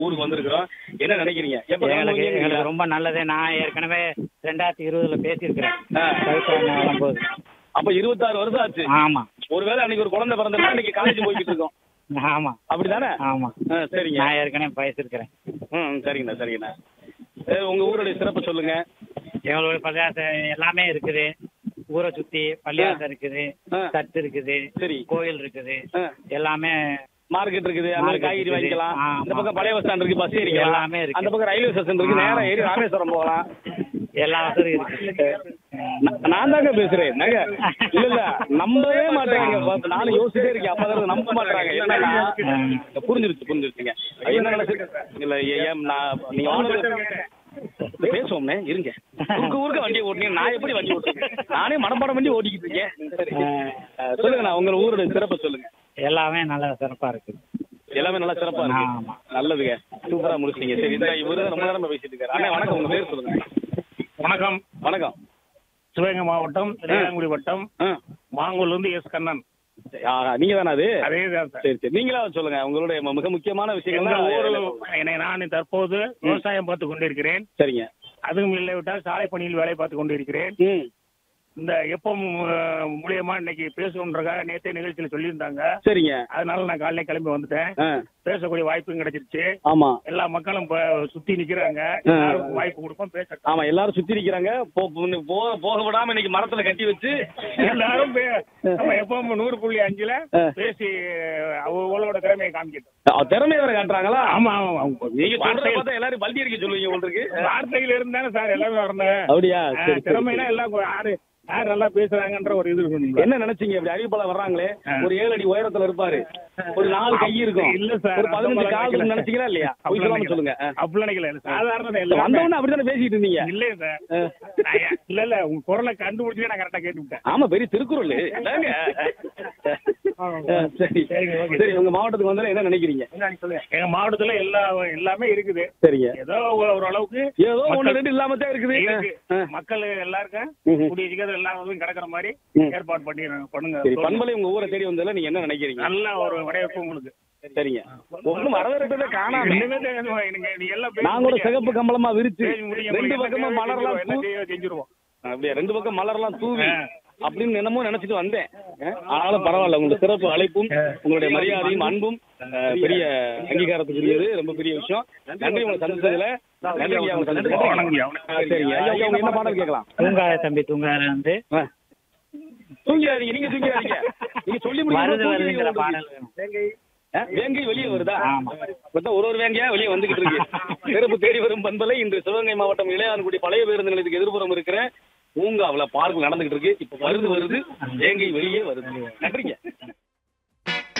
ஊருக்கு வந்திருக்கிறோம் என்ன நினைக்கிறீங்க எப்ப எங்களுக்கு கிளம்புவீங்க எங்களுக்கு நீங்க? ரொம்ப நல்லது நான் ஏற்கனவே ரெண்டாயிரத்தி இருபதுல பேசியிருக்கிறேன் ஆ. கவிதா வரும்போது அப்ப இருபத்தாறு வருஷம் ஆச்சு ஆமா ஒருவேளை அன்னைக்கு ஒரு குழந்தை பிறந்திருந்தா இன்னைக்கு காலேஜ் போய்கிட்டு இருக்கோம் ஆமா அப்படிதானே ஆமா ஆ, சரிங்க நான் ஏற்கனவே பேசியிருக்கிறேன் ம் சரிங்கண்ணா சரிங்கண்ணா சரி, உங்க ஊருடைய சிறப்பு சொல்லுங்க எங்களுடைய பள்ளியாசம் எல்லாமே இருக்குது ஊரை சுத்தி பள்ளியாசம் இருக்குது ஆ. சர்ச் இருக்குது சரி. கோயில் இருக்குது ஆ. எல்லாமே மார்க்கெட் இருக்குது அங்க Market காய்கறி இருக்குது. வாங்கிக்கலாம் ஆ, இந்த ஆமா. பக்கம் பழைய பஸ் ஸ்டாண்ட் இருக்கு பஸ் ஏறிக்கலாம் எல்லாமே இருக்கு. அந்த பக்கம் ரயில்வே ஸ்டேஷன் இருக்கு ஆ. நேரா ஏறி ராமேஸ்வரம் போகலாம் எல்லா வசதியும் இருக்குது நா- நான் தாங்க பேசுறேன் நாங்க இல்ல இல்ல நம்பவே மாட்டாங்க ப- நானும் யோசிச்சிட்டே இருக்கேன் அப்பதான் நம்ப மாட்டாங்க என்னன்னா புரிஞ்சிருச்சு புரிஞ்சிருச்சுங்க என்ன நினைச்சு இல்ல ஏன் நான் நீங்க வானொலி- பேசுவோம்னே இருங்க ஊருக்கு ஊருக்கு வண்டி ஓட்டுனீங்க நான் எப்படி வண்டி ஓட்டுறேன் நானே மனப்பாடம் வண்டி ஓட்டிக்கிட்டு இருக்கேன் சரி அஹ், சொல்லுங்க நான் உங்க ஊரோட சிறப்பை சொல்லுங்க எல்லாமே நல்லா சிறப்பா இருக்குது எல்லாமே நல்லா சிறப்பா இருக்கு ஆமா. நல்லதுங்க சூப்பரா முடிச்சிட்டீங்க சரி இந்த இவரு ரொம்ப நேரமா பேசிட்டு இருக்காரு அண்ணா வணக்கம் உங்க பேர் சொல்லுங்க வணக்கம் வணக்கம் சிவகங்கை மாவட்டம் இளையாங்குடி வட்டம் ஆ. மாங்கூர்ல இருந்து எஸ் கண்ணன் ஆ, நீங்க தானே அது அதே தான் சார் சரி சரி நீங்களா சொல்லுங்க உங்களுடைய ம- மிக முக்கியமான எங்க விஷயங்கள் ஊரில் என்னை நான் தற்போது விவசாயம் பார்த்து கொண்டிருக்கிறேன் சரிங்க அதுவும் இல்லை விட்டால் சாலை பணியில் வேலை பார்த்து கொண்டிருக்கிறேன் ம் இந்த எப்போ மூலியமா இன்னைக்கு பேசணுன்றக்காக நேற்றைய நிகழ்ச்சியில சொல்லியிருந்தாங்க சரிங்க அதனால நான் காலையில கிளம்பி வந்துட்டேன் ஆ, பேசக்கூடிய வாய்ப்பும் கிடைச்சிருச்சு ஆமா எல்லா மக்களும் இப்ப சுத்தி நிக்கிறாங்க ஆ. எல்லாருக்கும் வாய்ப்பு கொடுப்போம் பேசட்டும் ஆமா எல்லாரும் சுத்தி நிக்கிறாங்க போ- போ- போக போக விடாம இன்னைக்கு மரத்துல கட்டி வச்சு எல்லாரும் பே- நம்ம எப்பவும் நூறு புள்ளி அஞ்சுல ஆ. பேசி அவங்களோட திறமையை காமிக்கட்டும் அஹ், திறமையை வேற காட்டுறாங்களா ஆமா ஆமா அவங்க நீங்க சொல்றத வார்த்தைகள் பார்த்தா எல்லாரும் பல்டி அடிக்க சொல்லுவீங்க உங்களுக்கு வார்த்தைகள் இருந்தாலும் சார் எல்லாமே வரணும் அப்படியா ஆ, சரி, சரி, திறமைனா சரி. எல்லாம் யாரு யார் நல்லா பேசுறாங்கன்ற ஒரு இது இருக்கணும் என்ன நினைச்சீங்க இப்படி அறிவிப்பாளர் வர்றாங்களே ஆ. ஒரு ஏழு அடி உயரத்துல இருப்பாரு ஒரு நாலு கை இருக்கும் இல்ல சார், ஒரு பதினஞ்சு அந்த கால் மாதிரி இருக்குன்னு நினைச்சீங்களா இல்லையா போய் அப்படிலாம் சொல்லாம சொல்லுங்க ஆ. அப்படிலாம் நினைக்கல சாதாரண எல்லாம் வந்தவொடனே அப்படித்தானே பேசிட்டு இருந்தீங்க இல்ல சார் நான் ஏன்- இல்ல இல்ல உங்க குரலை கண்டுபிடிச்சே நான் கரெக்டா கேட்டு விட்டேன் ஆமா பெரிய திருக்குறள் என்னங்க? ஆ, சரி சரிங்க, ஓகே. சரி உங்க மாவட்டத்துக்கு வந்தாலும் என்ன நினைக்கிறீங்க எங்க மாவட்டத்துல எல்லா எல்லாமே இருக்குது சரிங்க ஏதோ ஒரு- ஓரளவுக்கு ஏதோ ஒண்ணு மக்கள் ரெண்டு இல்லாம தான் இருக்குது இருக்கு. ஆ, ஆ. மக்கள் எல்லாருக்கும் ம்ஹும். கூடிய சீக்கிரம் எல்லா இதுவும் கிடக்குற மாதிரி ம். ஏற்பாடு பண்ணி பண்ணுங்க சரி பண்பலை உங்க ஊரை தேடி வந்ததுல நீங்க என்ன நினைக்கிறீங்க நல்ல ஒரு வரவேற்பு உங்களுக்கு சரிங்க ஒண்ணும் வரவேற்பதை காணாம இன்னுமே தெரியாது, எனக்கு நீ எல்லாம் பேசி நான் கூட முடிங்க. சிகப்பு கம்பளமா விரிச்சு பேசி முடிங்க. ரெண்டு உங்களுக்கு பக்கமா என்ன மலர்லாம் தேவையோ என்ன தூ தேவையோ செஞ்சுருவோம் அப்படியே ரெண்டு பக்கம் மலர்லாம் தூவி ஆ. அப்படின்னு என்னமோ நினைச்சிட்டு வந்தேன் ஆ, ஆனாலும் பரவாயில்ல உங்க சிறப்பு அழைப்பும் உங்களுடைய மரியாதையும் அன்பும் ஆ, பெரிய அங்கீகாரத்துக்குரியது ரொம்ப பெரிய விஷயம் நன்றி உங்களை சந்திச்சதுல நன்றி ஐயா, உங்களை சந்திச்சதுல. வணக்கங்க. ஆ, சரிங்க ஐயா ஐயா, உங்க என்ன பாடல் கேட்கலாம் தூங்காத தம்பி தூங்காத வந்து ஆ. தூங்கிடாதீங்க நீங்க தூங்கிடாதீங்க நீங்க சொல்லி வருது முடியும் வருதுங்கிற பாடல் வேணும் வேங்கை வெளியே வருதா ஆமா. மொத்தம் ஒரு ஒரு வேங்கையா வெளியே வந்துகிட்டு இருக்கு சிறப்பு தேடி வரும் பண்பலை இன்று சிவகங்கை மாவட்டம் இளையான்குடி பழைய பேருந்து நிலையத்துக்கு எதிர்புறம் இருக்கிற பூங்காவுல பார்க் நடந்துகிட்டு இருக்கு இப்ப வருது வருது வேங்கை வெளியே வருது நன்றிங்க